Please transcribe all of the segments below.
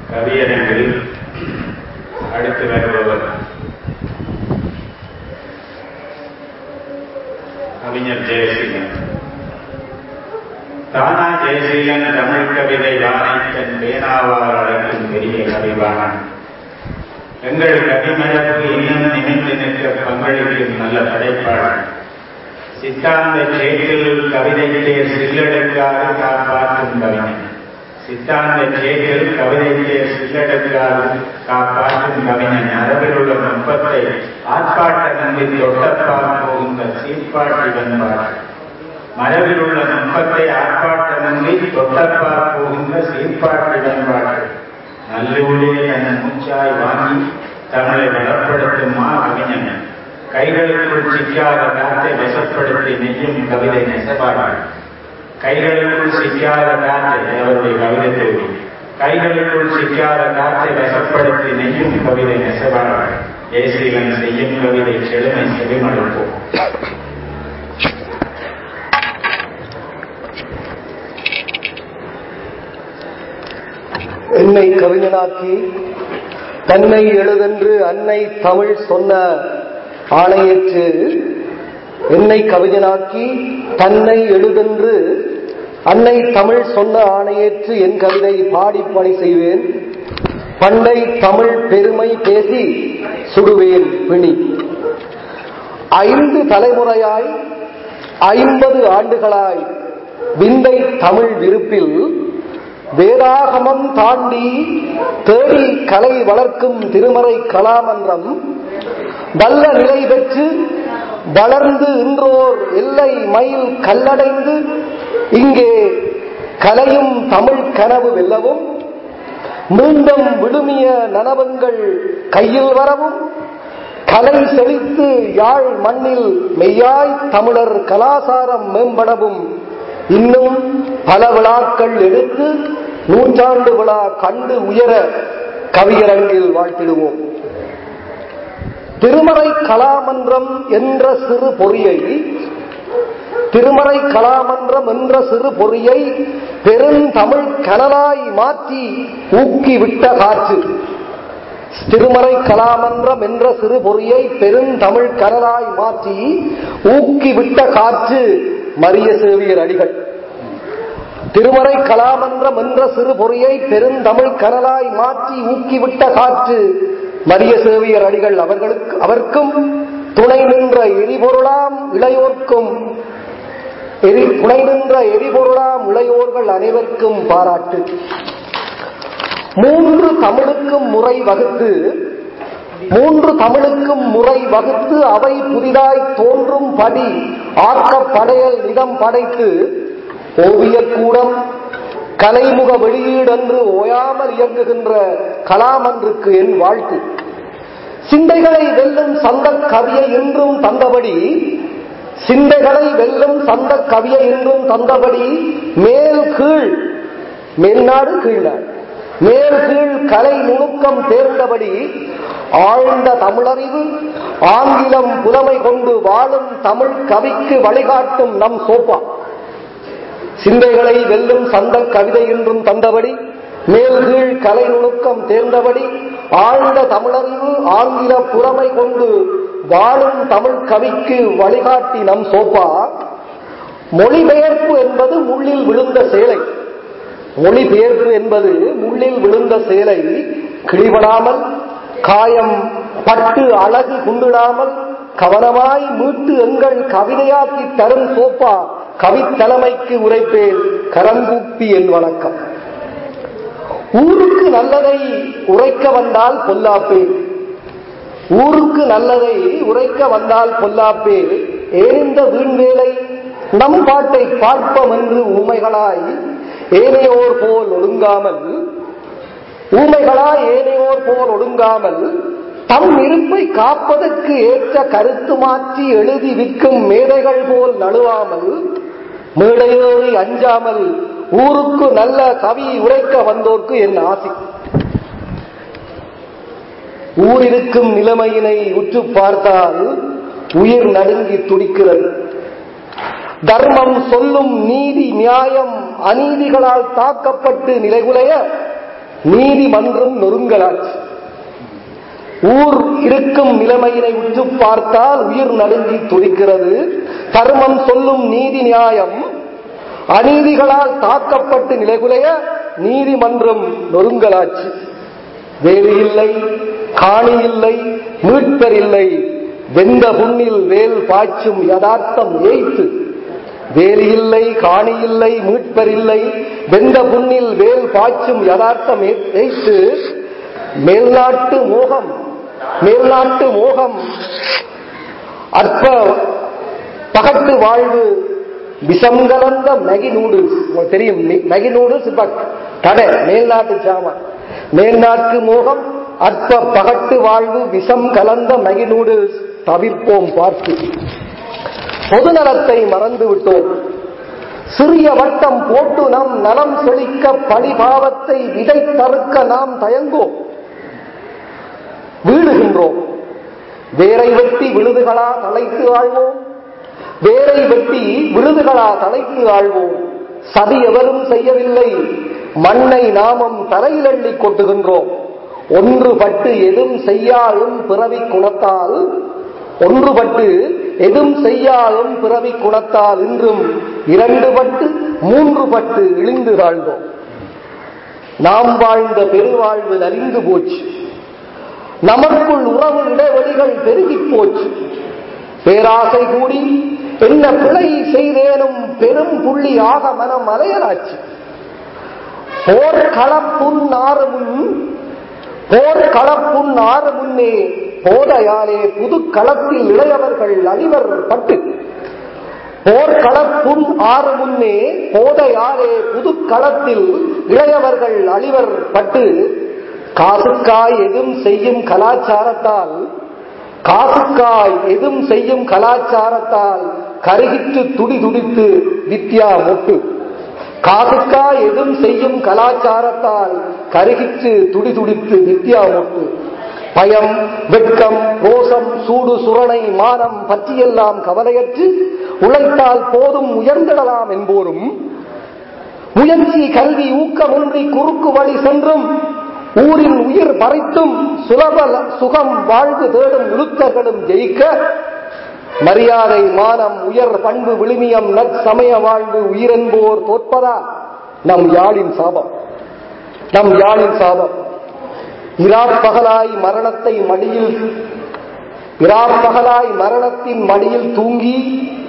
கவியரங்கில் அடுத்து வருபவர் கவிஞர் ஜெயசீலன் தானா ஜெயசீலன் தமிழ் கவிதை வானை தன் பேனாவால் அழைக்கும் பெரிய கவிவாணன் எங்கள் கவிமரபு இன்னும் நிமிர்ந்து நிற்க பங்களிக்கும் நல்ல படைப்பாளர் சித்தாந்த சேற்றில் கவிதைக்கே சில்லெடுக்காது காப்பாற்றும் கவிஞன் சித்தாந்த சேற்றில் கவிதைக்கே சில்லெடுக்காது காப்பாற்றும் கவிஞன் அரபில் உள்ள நுட்பத்தை ஆட்பாட்ட நம்பி தொட்டப்பால் போகின்ற சீர்பாட்டி வெண்பாடு மரபில் உள்ள நுட்பத்தை ஆட்பாட்ட நம்பி தொட்டப்பால் போகின்ற சீர்பாட்டி வெண்பாடு நல்லூரே தன் மூச்சாய் வாங்கி தமிழை வளப்படுத்தும் மா கவிஞன் கைகளுக்குள் சிக்காத காற்றை வசப்படுத்தி நெய்யும் கவிதை நெசவாடாள் கைகளுக்குள் சிக்காத காற்றை அவருடைய கவிதை தோல்வி கைகளுக்குள் சிக்காத காற்றை வசப்படுத்தி நெய்யும் கவிதை நெசவாடாள் ஏசீலன் செய்யும் கவிதை செழுமை செவிமடுப்போம் என்னை கவிஞனாக்கி தன்னை எழுதென்று அன்னை தமிழ் சொன்ன ஆணையற்று என்னை கவிஞனாக்கி தன்னை எழுதென்று அன்னை தமிழ் சொன்ன ஆணையேற்று என் கவிதை பாடி பணி செய்வேன் பண்டை தமிழ் பெருமை பேசி சுடுவேன் பிணி ஐந்து தலைமுறையாய் ஐம்பது ஆண்டுகளாய் விந்தை தமிழ் விருப்பில் வேதாகமம் தாண்டி தேடி கலை வளர்க்கும் திருமறை கலாமன்றம் வல்ல நிலை பெற்று வளர்ந்து இன்றோர் எல்லை மயில் கல்லடைந்து இங்கே கலையும் தமிழ் கனவு வெல்லவும் மீண்டும் விடுமிய நனவங்கள் கையில் வரவும் கலை செழித்து யாழ் மண்ணில் மெய்யாய் தமிழர் கலாசாரம் மேம்படவும் இன்னும் பல விழாக்கள் எடுத்து நூற்றாண்டு விழா கண்டு உயர கவியரங்கில் வாழ்த்திடுவோம் திருமறை கலாமன்றம் என்ற சிறு பொறியை திருமறை கலாமன்றம் என்ற சிறு பொறியை பெருந்தமிழ் கனலாய் மாற்றி ஊக்கிவிட்ட காற்று திருமறை கலாமன்றம் என்ற சிறு பொறியை பெருந்தமிழ் கனலாய் மாற்றி ஊக்கிவிட்ட காற்று மரிய சேவியர் அடிகள் திருமறை கலாமன்றம் என்ற சிறு பொறியை பெருந்தமிழ் கனலாய் மாற்றி ஊக்கிவிட்ட காற்று மரிய சேவியர் அடிகள் அவர்களுக்கு அவர்க்கும் துணை நின்ற எரிபொருளாம் இளையோர்க்கும் எரி துணை நின்ற எரிபொருளாம் இளையோர்கள் அனைவருக்கும் பாராட்டு மூன்று தமிழுக்கும் முறை வகுத்து மூன்று தமிழுக்கும் முறை வகுத்து அவை புதிதாய் தோன்றும் படி ஆக்க படையல் நிதம் படைத்து ஓவியக்கூடம் கலைமுக வெளியீடென்று ஓயாமல் இயங்குகின்ற கலாமன்றுக்கு என் வாழ்த்து சிந்தைகளை வெல்லும் சந்த கவியை என்றும் தந்தபடி சிந்தைகளை வெல்லும் சந்த கவியை என்றும் தந்தபடி மேல் கீழ் மேல்நாடு கீழ்நாடு மேல் கீழ் கலை நுணுக்கம் தேர்ந்தபடி ஆழ்ந்த தமிழறிவு ஆங்கிலம் புலமை கொண்டு வாழும் தமிழ் கவிக்கு வழிகாட்டும் நம் சோப்பா சிந்தைகளை வெல்லும் சந்த கவிதை என்றும் தந்தபடி மேல் கீழ் கலை நுணுக்கம் தேர்ந்தபடி ஆழ்ந்த தமிழறிவு ஆங்கில புறமை கொண்டு வாழும் தமிழ் கவிக்கு வழிகாட்டி நம் சோப்பா மொழிபெயர்ப்பு என்பது முள்ளில் விழுந்த சேலை மொழிபெயர்ப்பு என்பது முள்ளில் விழுந்த சேலை கிழிபடாமல் காயம் பட்டு அழகு குண்டிடாமல் கவனமாய் மீட்டு எங்கள் கவிதையாக்கி தரும் சோப்பா கவித்தலைமைக்கு உரைப்பேன் கரங்கூப்பி என் வணக்கம் ஊருக்கு நல்லதை உரைக்க வந்தால் பொல்லாப்பே ஊருக்கு நல்லதை உரைக்க வந்தால் பொல்லாப்பே ஏனிந்த வீண்வேலை நம் பாட்டை பார்ப்பம் என்று ஊமைகளாய் ஏனையோர் போல் ஒடுங்காமல் ஊமைகளாய் ஏனையோர் போல் ஒடுங்காமல் தம் இருப்பை காப்பதற்கு ஏற்ற கருத்து மாற்றி எழுதி விற்கும் மேதைகள் போல் நழுவாமல் மேடையேறி அஞ்சாமல் ஊருக்கு நல்ல கவி உரைக்க வந்தோர்க்கு என் ஆசை ஊரிருக்கும் நிலைமையினை உற்று பார்த்தால் உயிர் நடுங்கி துடிக்கிறது தர்மம் சொல்லும் நீதி நியாயம் அநீதிகளால் தாக்கப்பட்டு நிலைகுலைய நீதிமன்றம் நொறுங்கலாச்சு ஊர் இருக்கும் நிலைமையினை உற்று பார்த்தால் உயிர் நடுங்கி துடிக்கிறது தர்மம் சொல்லும் நீதி நியாயம் அநீதிகளால் தாக்கப்பட்டு நிலைகுலைய நீதிமன்றம் நொறுங்கலாச்சு வேலி இல்லை காணி இல்லை மீட்பர் இல்லை வெந்த புண்ணில் வேல் பாய்ச்சும் யதார்த்தம் ஏய்த்து வேலி இல்லை காணி இல்லை மீட்பர் இல்லை வெந்த புண்ணில் வேல் பாய்ச்சும் யதார்த்தம் ஏய்த்து மேல்நாட்டு மோகம் மேல்நாட்டு மோகம் அற்ப பகட்டு வாழ்வு விஷம் கலந்த மேகி நூடுல்ஸ் உங்களுக்கு தெரியும் மேகி நூடுல்ஸ் இப்ப கடை மேல்நாட்டு சாமான் மேல்நாட்டு மோகம் அற்ப பகட்டு வாழ்வு விஷம் கலந்த மேகி நூடுல்ஸ் தவிர்ப்போம் பார்த்து பொதுநலத்தை மறந்து விட்டோம் சிறிய வட்டம் போட்டு நம் நலம் செழிக்க பழிபாவத்தை விதை தறுக்க நாம் தயங்கோம் வீடுகின்றோம் வேரை வெட்டி விழுதுகளா தலைத்து ஆழ்வோம் வேரை வெட்டி விழுதுகளா தலைத்து ஆழ்வோம் சதி எவரும் செய்யவில்லை மண்ணை நாமம் தரையில் எள்ளி கொட்டுகின்றோம் ஒன்றுபட்டு எதும் செய்யாலும் பிறவி குணத்தால் ஒன்றுபட்டு எதும் செய்யாலும் பிறவி குணத்தால் இன்றும் இரண்டு பட்டு மூன்று பட்டு இழிந்து தாழ்ந்தோம் நாம் வாழ்ந்த பெருவாழ்வு நலிந்து போச்சு நமக்குள் உறவு இடைவெளிகள் பெருகி போச்சு பேராசை கூடி என்ன பிழை செய்தேனும் பெரும் புள்ளி ஆக மனம் அலையலாச்சு போர் களப்புண் ஆறு முன் போர் களப்புண் ஆறு முன்னே போதையாலே புது களத்தில் இளையவர்கள் அணிவர் பட்டு போர்க்களப்புண் ஆறு முன்னே போதையாலே புது களத்தில் இளையவர்கள் அழிவர் பட்டு காசுக்காய் எதும் செய்யும் கலாச்சாரத்தால் காசுக்காய் எதும் செய்யும் கலாச்சாரத்தால் கருகிற்று துடி துடித்து வித்யா மொட்டு காசுக்காய் எதும் செய்யும் கலாச்சாரத்தால் கருகிற்று துடி துடித்து வித்யா மொட்டு பயம் வெட்கம் ரோசம் சூடு சுரணை மானம் பற்றியெல்லாம் கவலையற்று உழைத்தால் போதும் உயர்ந்திடலாம் என்போரும் முயற்சி கல்வி ஊக்கமின்றி குறுக்கு வழி சென்றும் ஊரின் உயிர் பறித்தும் சுலப சுகம் வாழ்வு தேடும் இழுத்தர்களும் ஜெயிக்க மரியாதை மானம் உயர் பண்பு விழுமியம் நற்சமய வாழ்வு உயிரென்போர் தோற்பதா நம் யாழின் சாபம் நம் யாழின் சாபம் இராப்பகலாய் மரணத்தை மடியில் இராப்பகலாய் மரணத்தின் மடியில் தூங்கி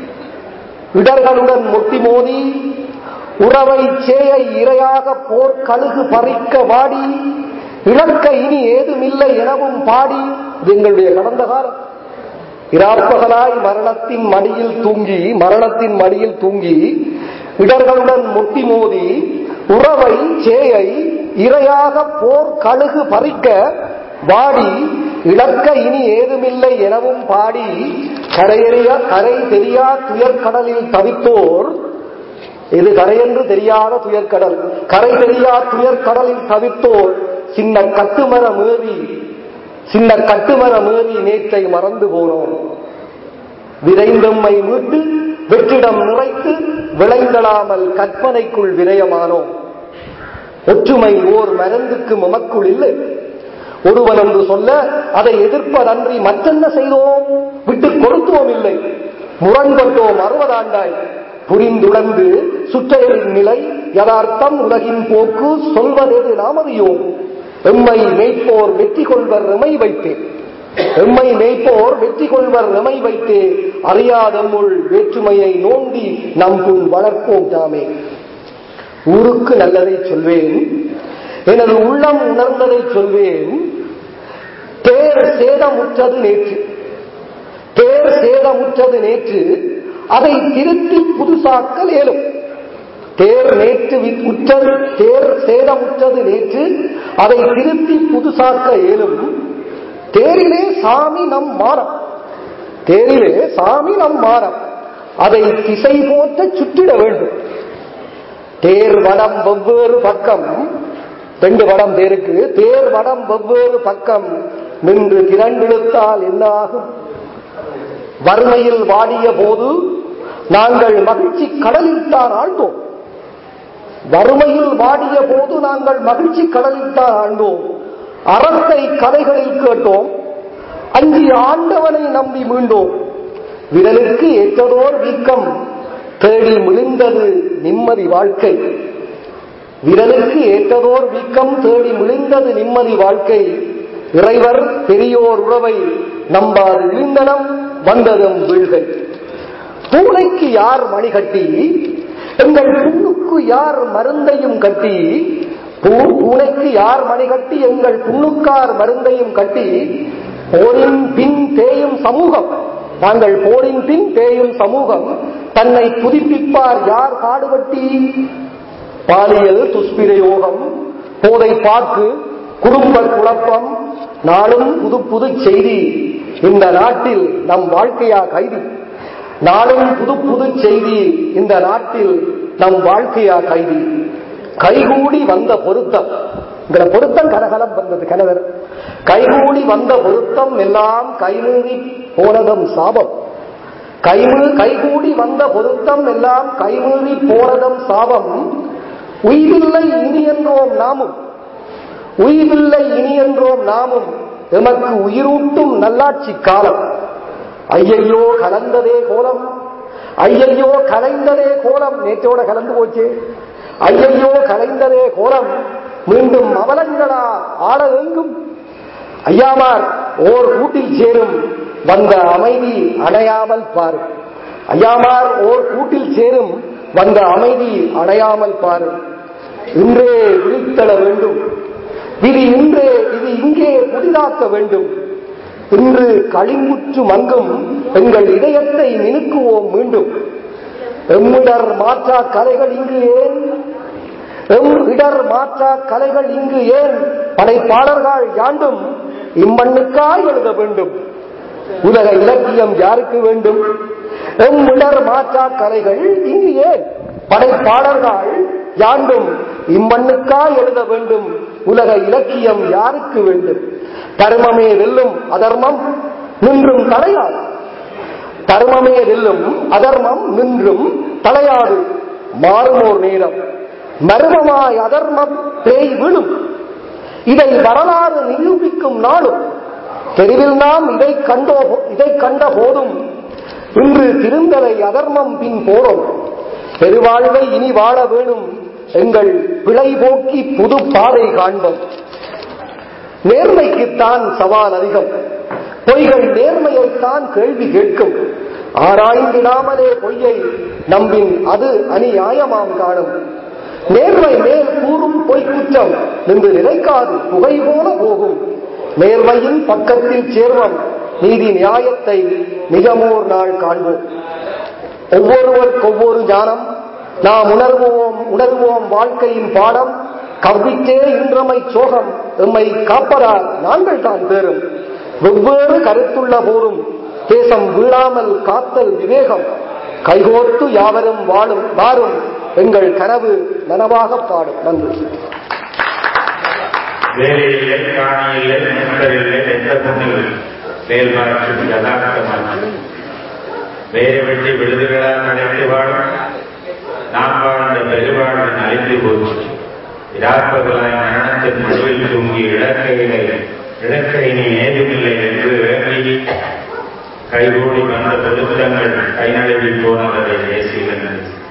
இடர்களுடன் முட்டி மோதி உறவை சேயை இரையாக போர் கழுகு பறிக்க வாடி இழக்க இனி ஏதுமில்லை எனவும் பாடி இது எங்களுடைய கடந்த காலம் இராப்பகலாய் மரணத்தின் மடியில் தூங்கி மரணத்தின் மடியில் தூங்கி இடர்களுடன் முட்டி மோதி உறவை சேயை இரையாக போர் கழுகு பறிக்க வாடி இழக்க இனி ஏதுமில்லை எனவும் பாடி கரையறிய கரை தெரியா துயர்கடலில் தவித்தோர் இது கரையென்று தெரியாத துயர்கடல் கரை தெரியா துயர்கடலில் தவித்தோர் சின்ன கட்டுமரம் ஏறி சின்ன கட்டுமரம் ஏறி நேற்றை மறந்து போனோம் விரைந்தம்மை மீட்டு வெற்றிடம் நிறைத்து விளைந்தடாமல் கற்பனைக்குள் விரயமானோம் ஒற்றுமை ஓர் மருந்துக்கு மமக்குள் இல்லை ஒருவன் என்று சொல்ல அதை எதிர்ப்பதன்றி மற்றென்ன செய்தோம் விட்டு கொடுத்தோம் இல்லை முரண்பட்டோம் அறுபதாண்டாய் புரிந்துணர்ந்து சுற்றையரின் நிலை யதார்த்தம் உலகின் போக்கு சொல்வதெது நாம் அறியோம் எம்மை மெய்ப்போர் வெற்றி கொள்வர் எமை வைத்தேன் எம்மை மெய்ப்போர் வெற்றி கொள்வர் எமை வைத்தே அறியாதம்முள் வேற்றுமையை நோண்டி நம்பும் வளர்ப்போம் தாமே ஊருக்கு நல்லதை சொல்வேன் எனது உள்ளம் உணர்ந்ததை சொல்வேன் தேர் சேதமுற்றது நேற்று தேர் சேதமுற்றது நேற்று அதை திருத்தி புதுசாக்கல் ஏலும் தேர் நேற்று உற்றது தேர் சேதமுற்றது நேற்று அதை திருத்தி புதுசாக்க ஏலும் தேரிலே சாமி நம் மாறம் தேரிலே சாமி நம் மாறம் அதை திசை போற்ற சுற்றிட வேண்டும் தேர் வடம் வெவ்வேறு பக்கம் ரெண்டு வடம் தேருக்கு தேர் வடம் வெவ்வேறு பக்கம் நின்று திரண்டிழுத்தால் என்ன ஆகும் வறுமையில் வாடிய போது நாங்கள் மகிழ்ச்சி கடலில் தான் ஆழ்ந்தோம் வறுமையில் வாடிய போது நாங்கள் மகிழ்ச்சி கடலில் தான் ஆண்டோம் அறத்தை கதைகளில் கேட்டோம் அஞ்சி ஆண்டவனை நம்பி மீண்டோம் விரலுக்கு ஏற்றதோர் வீக்கம் தேடி மிளிந்தது நிம்மதி வாழ்க்கை விரலுக்கு ஏற்றதோர் வீக்கம் தேடி மிளிந்தது நிம்மதி வாழ்க்கை இறைவர் பெரியோர் உறவை நம்பாது இழிந்தனம் வந்ததும் வீழ்கை பூனைக்கு யார் மணி கட்டி எங்கள் புண்ணுக்கு யார் மருந்தையும் கட்டி பூ பூனைக்கு யார் மணி கட்டி எங்கள் புண்ணுக்கார் மருந்தையும் கட்டி போரின் பின் தேயும் சமூகம் நாங்கள் போரின் பின் தேயும் சமூகம் தன்னை புதுப்பிப்பார் யார் காடுபட்டி பாலியல் துஷ்பிரயோகம் போதை பாக்கு குடும்ப குழப்பம் நாளும் புது புது செய்தி இந்த நாட்டில் நம் வாழ்க்கையா கைதி நாளும் புது புது செய்தி இந்த நாட்டில் நம் வாழ்க்கையா கைதி கைகூடி வந்த பொருத்தம் இந்த பொருத்தம் கலகலம் வந்தது கணவர் கைகூடி வந்த பொருத்தம் எல்லாம் கைமீறி போனதும் சாபம் கைமு கைகூடி வந்த பொருத்தம் எல்லாம் கைமீறி போனதும் சாபம் உய்வில்லை இனி என்றோம் நாமும் உய்வில்லை இனி என்றோம் நாமும் எமக்கு உயிரூட்டும் நல்லாட்சி காலம் ஐயையோ கலந்ததே கோலம் ஐயையோ கலைந்ததே கோலம் நேற்றோட கலந்து போச்சு ஐயையோ கலைந்ததே கோலம் மீண்டும் அவலங்களா ஆட எங்கும் ஐயாமார் ஓர் கூட்டில் சேரும் வந்த அமைதி அடையாமல் பாரு ஐயாமார் ஓர் கூட்டில் சேரும் வந்த அமைதி அடையாமல் பாரு இன்றே விழித்தள வேண்டும் விதி இன்றே இது இங்கே புதிதாக்க வேண்டும் இன்று களிமுற்று மங்கும் எங்கள் இதயத்தை மினுக்குவோம் மீண்டும் எம்மிடர் மாற்றா கலைகள் இங்கு ஏன் எம் இடர் மாற்றா கலைகள் இங்கு ஏன் படைப்பாளர்கள் யாண்டும் இம்மண்ணுக்காய் எழுத வேண்டும் உலக இலக்கியம் யாருக்கு வேண்டும் எம் இடர் மாற்றா கலைகள் இங்கு ஏன் படைப்பாளர்கள் யாண்டும் இம்மண்ணுக்காய் எழுத வேண்டும் உலக இலக்கியம் யாருக்கு வேண்டும் தர்மமே வெல்லும் அதர்மம் நின்றும் தலையாது தர்மமே வெல்லும் அதர்மம் நின்றும் தலையாது மாறுமோர் நேரம் மர்மமாய் அதர்மம் பேய் விழும் இதை வரலாறு நிரூபிக்கும் நாளும் தெருவில் நாம் இதை கண்டோ இதை கண்ட போதும் இன்று திருந்தலை அதர்மம் பின் போறோம் பெருவாழ்வை இனி வாழ வேணும் எங்கள் பிழை போக்கி புது பாதை காண்போம் நேர்மைக்குத்தான் சவால் அதிகம் பொய்கள் நேர்மையைத்தான் கேள்வி கேட்கும் ஆராய்ந்திடாமலே பொய்யை நம்பின் அது அநியாயமாம் காணும் நேர்மை மேல் கூறும் பொய்க்குற்றம் நின்று நிலைக்காது புகை போல போகும் நேர்மையின் பக்கத்தில் சேர்வம் நீதி நியாயத்தை நிஜமோர் நாள் காண்போம் ஒவ்வொருவருக்கு ஒவ்வொரு ஞானம் நாம் உணர்வோம் உணர்வோம் வாழ்க்கையின் பாடம் கவ்வித்தே இன்றமை சோகம் எம்மை காப்பதால் நாங்கள் தான் பேரும் வெவ்வேறு கருத்துள்ள போரும் தேசம் வீழாமல் காத்தல் விவேகம் கைகோர்த்து யாவரும் வாழும் வாரும் எங்கள் கனவு நனவாக பாடும் நன்றி வேலையில்லை காணியில்லை நண்பரில்லை எந்த பொண்ணில் வேல் மாற்றும் யதார்த்தமாற்று வேறு வெட்டி விழுதுகளால் நடத்தி வாழும் நாம் வாழ்ந்த பெருவாழ்வின் அழிந்து போச்சு இராப்பகலாய் மரணத்தின் முடிவில் தூங்கி இழக்கையிலை இழக்கையினி ஏதுமில்லை என்று வேண்டி கைகூடி வந்த பொருத்தங்கள் கை நழுவி போனதை தேசிய